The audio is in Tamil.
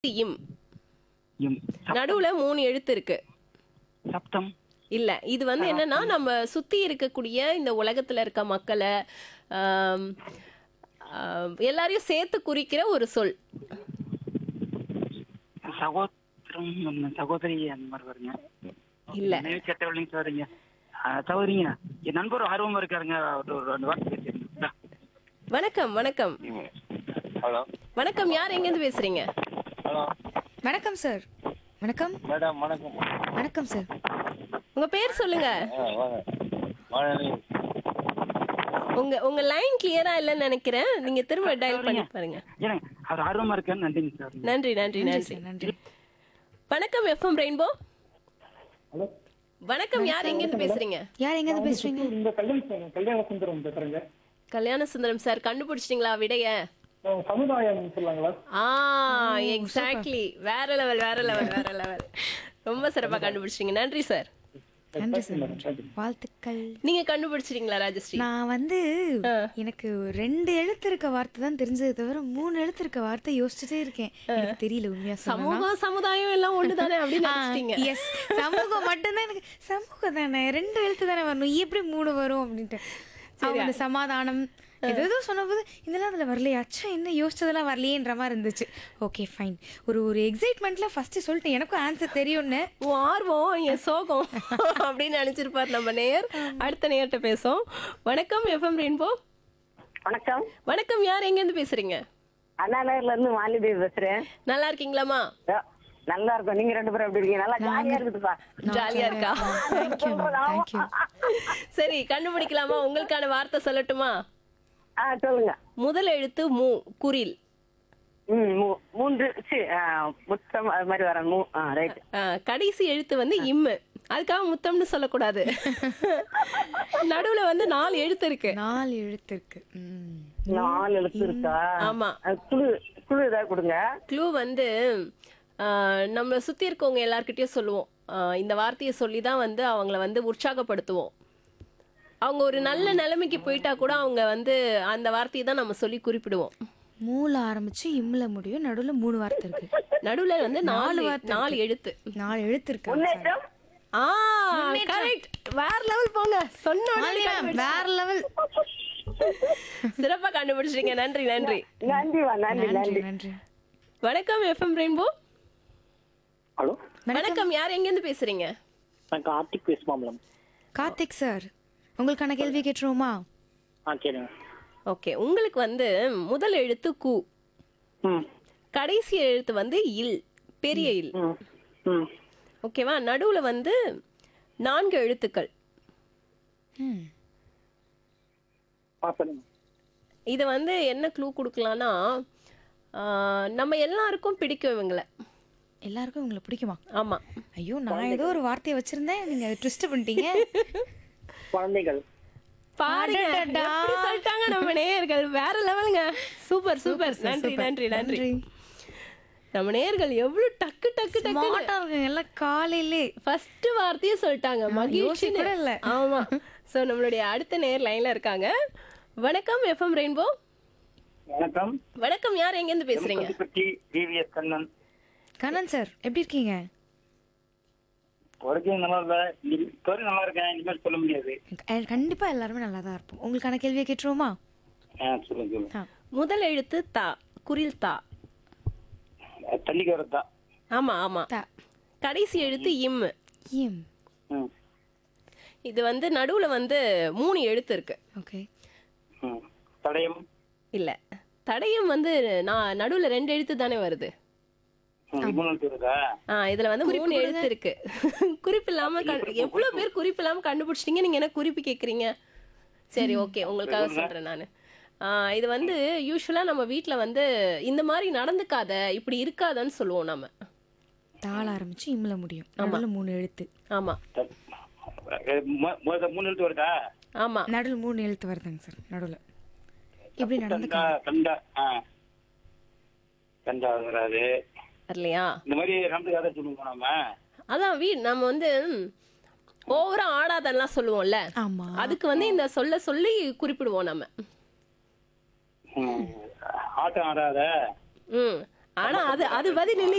இம் இம் சப்- நடுவுல மூணு எழுத்து இருக்கு சப்தம் இல்ல இது வந்து என்னன்னா நம்ம சுத்தி இருக்கக்கூடிய இந்த உலகத்துல இருக்க மக்களை ஆம், ஆம், எல்லாரையும் சேர்த்து குறிக்கிற ஒரு சொல் சகோதரம் அந்த சகோதரி அந்த மாதிரி வருங்க இல்ல. நினைவு கெட்டவளையும் சாருங்க தவறிங்க என் நண்பர் ஆர்வமா இருக்காருங்க அவர் ஒரு ரெண்டு வார்த்தை பேசுறீங்க வணக்கம் வணக்கம் ஹலோ வணக்கம் யார் எங்க இருந்து பேசுறீங்க ஹலோ வணக்கம் சார் வணக்கம் மேடம் வணக்கம் வணக்கம் சார் உங்க பேர் சொல்லுங்க ஆ வாங்க வாங்க உங்க உங்க லைன் கிளியரா இல்லைன்னு நினைக்கிறேன் நீங்க திரும்ப டயல் பண்ணி பாருங்க ஏங்க அவர் ஆர்வமா இருக்காரு நன்றிங்க சார் நன்றி நன்றி நன்றி சார் நன்றி வணக்கம் எஃப்எம் ரெயின்போ வணக்கம் யார் எங்க இருந்து பேசுறீங்க யார் எங்க இருந்து பேசுறீங்க இந்த கல்யாண கல்யாண சுந்தரம் பேசுறேங்க கல்யாண சுந்தரம் சார் கண்டுபிடிச்சிட்டீங்களா விடைய அஹ் சமுதாயம் சொல்லாங்களா ஆ எக்ஸாக்ட்லி வேற லெவல் வேற லெவல் வேற லெவல் ரொம்ப சிறப்பா கண்டுபிடிச்சிட்டீங்க நன்றி சார் நன்றி சார் நன்றி வாழ்த்துக்கள் நீங்க கண்டுபிடிச்சிட்டீங்களா ராஜஸ்ரீ நான் வந்து எனக்கு ரெண்டு எழுத்து இருக்க வார்த்தை தான் தெரிஞ்சது தவிர மூணு எழுத்து இருக்க வார்த்தை யோசிச்சுட்டே இருக்கேன் எனக்கு தெரியல உண்மையா சொல்லணும்னா. சமூகம் சமுதாயம் எல்லாம் ஒண்ணுதானே அப்படின்னு ஆ, நினைச்சிட்டீங்க yes. சமூகம் மட்டும்தான் எனக்கு சமூகம் தானே ரெண்டு எழுத்து தானே வரணும் எப்படி மூணு வரும் அப்படின்ட்டு அவங்க அந்த சமாதானம் ஏதோ ஏதோ சொன்னபோது இதெல்லாம் அதில் வரலையே அச்சா என்ன யோசிச்சதெல்லாம் வரலையேன்ற மாதிரி இருந்துச்சு ஓகே ஃபைன் ஒரு ஒரு எக்ஸைட்மெண்ட்ல ஃபர்ஸ்ட் சொல்லிட்டு எனக்கும் ஆன்சர் தெரியும்னு உன் ஆர்வம் என் சோகம் அப்படின்னு நினைச்சிருப்பார் நம்ம நேயர் அடுத்த நேயர்கிட்ட பேசும் வணக்கம் எஃப்எம் ரெயின்போ வணக்கம் வணக்கம் யார் எங்க இருந்து பேசுறீங்க அண்ணா நகர்ல இருந்து மாலிதேவி பேசுறேன் நல்லா இருக்கீங்களாமா அஹ், நல்லா இருக்கும் நீங்க ரெண்டு பேரும் எப்படி இருக்கீங்க நல்லா ஜாலியா இருக்குதுப்பா ஜாலியா இருக்கா தேங்க்யூ தேங்க்யூ சரி கண்டுபிடிக்கலாமா உங்களுக்கான வார்த்தை சொல்லட்டுமா ஆ சொல்லுங்க முதல் எழுத்து மூ குரில் ம் மூ- மூன்று சி அஹ், முத்தம் அது மாதிரி வர மூ ஆ ரைட் ஆ, கடைசி எழுத்து வந்து இம்மு அதுக்காக முத்தம்னு சொல்லக்கூடாது நடுவுல வந்து நாலு எழுத்து இருக்கு நாலு எழுத்து இருக்கு ம். நாலு எழுத்து இருக்கா ஆமா அஹ், குழு குழு ஏதாவது கொடுங்க க்ளூ வந்து ஆ, நம்ம சுத்தி இருக்கவங்க எல்லார்கிட்டயும் சொல்லுவோம் ஆ, இந்த வார்த்தையை சொல்லி தான் வந்து அவங்கள வந்து உற்சாகப்படுத்துவோம் அவங்க ஒரு நல்ல நிலைமைக்கு போயிட்டா கூட அவங்க வந்து அந்த வார்த்தையை தான் நம்ம சொல்லி குறிப்பிடுவோம் மூல ஆரம்பிச்சு இம்ல முடியும் நடுவுல மூணு வார்த்தை இருக்கு நடுவுல வந்து நாலு வார்த்தை நாலு எழுத்து நாலு எழுத்து இருக்கு முன்னேற்றம் ஆ கரெக்ட் வேற லெவல் போங்க சொன்ன உடனே மாலியா, வேற லெவல் சிறப்பா கண்டுபிடிச்சிட்டீங்க நன்றி நன்றி நன்றிவா நன்றி நன்றி நன்றி நன்றி வணக்கம் எஃப்எம் ரெயின்போ ஹலோ வணக்கம் யார் எங்க இருந்து பேசுறீங்க நான் கார்த்திக் பேசுமா மேடம் கார்த்திக் சார் உங்களுக்கான கேள்வி கேட்டுருவோமா ஆ கேளுங்க ஓகே உங்களுக்கு வந்து முதல் எழுத்து கு ம் கடைசி எழுத்து வந்து இல் பெரிய இல் ம் ம் ஓகேவா நடுவுல வந்து நான்கு எழுத்துக்கள் ம் ஆ சொல்லுங்க இது வந்து என்ன க்ளூ கொடுக்கலாம்னா ஆ, நம்ம எல்லாருக்கும் பிடிக்கும் இவங்களை எல்லாருக்கும் உங்களை பிடிக்குமா ஆமா ஐயோ நான் ஏதோ ஒரு வார்த்தையை வச்சிருந்தேன் நீங்க ட்விஸ்ட் பண்ணிட்டீங்க குழந்தைகள் பாருங்க அடடடா. எப்படி சொல்லிட்டாங்க நம்ம நேயர்கள் வேற லெவலுங்க சூப்பர் சூப்பர் நன்றி நன்றி நன்றி நம்ம நேயர்கள் எவ்வளவு டக்கு டக்கு டக்கு ஸ்மார்ட்டா இருக்குங்க எல்லாம் காலையிலே ஃபர்ஸ்ட் வார்த்தையே சொல்லிட்டாங்க மகிழ்ச்சி யோசிக்க கூட இல்ல. ஆமா சோ நம்மளுடைய அடுத்த நேர் லைன்ல இருக்காங்க வணக்கம் எஃப்எம் ரெயின்போ வணக்கம் வணக்கம் யார் எங்க இருந்து பேசுறீங்க பற்றி டிவிஎஸ் கண்ணன் கண்ணன் சார் எப்படி இருக்கீங்க வரைக்கும் நல்லா இல்ல இப்போது நல்லா இருக்கேன் இனிமேல் சொல்ல முடியாது அஹ் கண்டிப்பா எல்லாருமே நல்லா தான் இருப்போம் உங்களுக்கான கேள்வியை கேட்டுருவோமா ஆ சொல்லுங்க சொல்லுங்க ஆ. முதல் எழுத்து தா குரில் தா தள்ளிக்கு வரதா ஆமா ஆமா தா. கடைசி எழுத்து இம் ஏம் ம் இது வந்து நடுவுல வந்து மூணு எழுத்து இருக்கு ஓகே ம் தடயம் இல்ல தடயம் வந்து நான் நடுவுல ரெண்டு எழுத்து தானே வருது இவ்வளவு இருக்குதா ஆ இதுல வந்து மூணு எழுத்து இருக்கு குறிப்பு இல்லாம கண்டு- எவ்வளவு பேர் குறிப்பு இல்லாம கண்டுபிடிச்சிட்டீங்க நீங்க என்ன குறிப்பு கேக்குறீங்க சரி ஓகே உங்களுக்காக சொல்றேன் நானு ஆ, இது வந்து யூஸ்வலா நம்ம வீட்ல வந்து இந்த மாதிரி நடந்துக்காத இப்படி இருக்காதன்னு சொல்லுவோம் நம்ம தாள ஆரம்பிச்சு இம்ல முடியும் நடுவுல மூணு எழுத்து ஆமா மு- மு- மூணு எழுத்து வருதா ஆமா நடுவுல மூணு எழுத்து வருதுங்க சார் நடுவுல எப்படி நடந்துக்க கண்டா கண்டா ஆ கண்டா வராது வரலையா இந்த மாதிரி நடந்துக்காத சொல்லுவோம் நம்ம அதான் வீ நம்ம வந்து ஓவரா ஆடாதெல்லாம் சொல்லுவோம்ல ஆமா அதுக்கு வந்து இந்த சொல்ல சொல்லி குறிப்பிடுவோம் நம்ம ம். ஆட்டம் ஆடாத ம் ஆனா அது அது பதில் இல்லை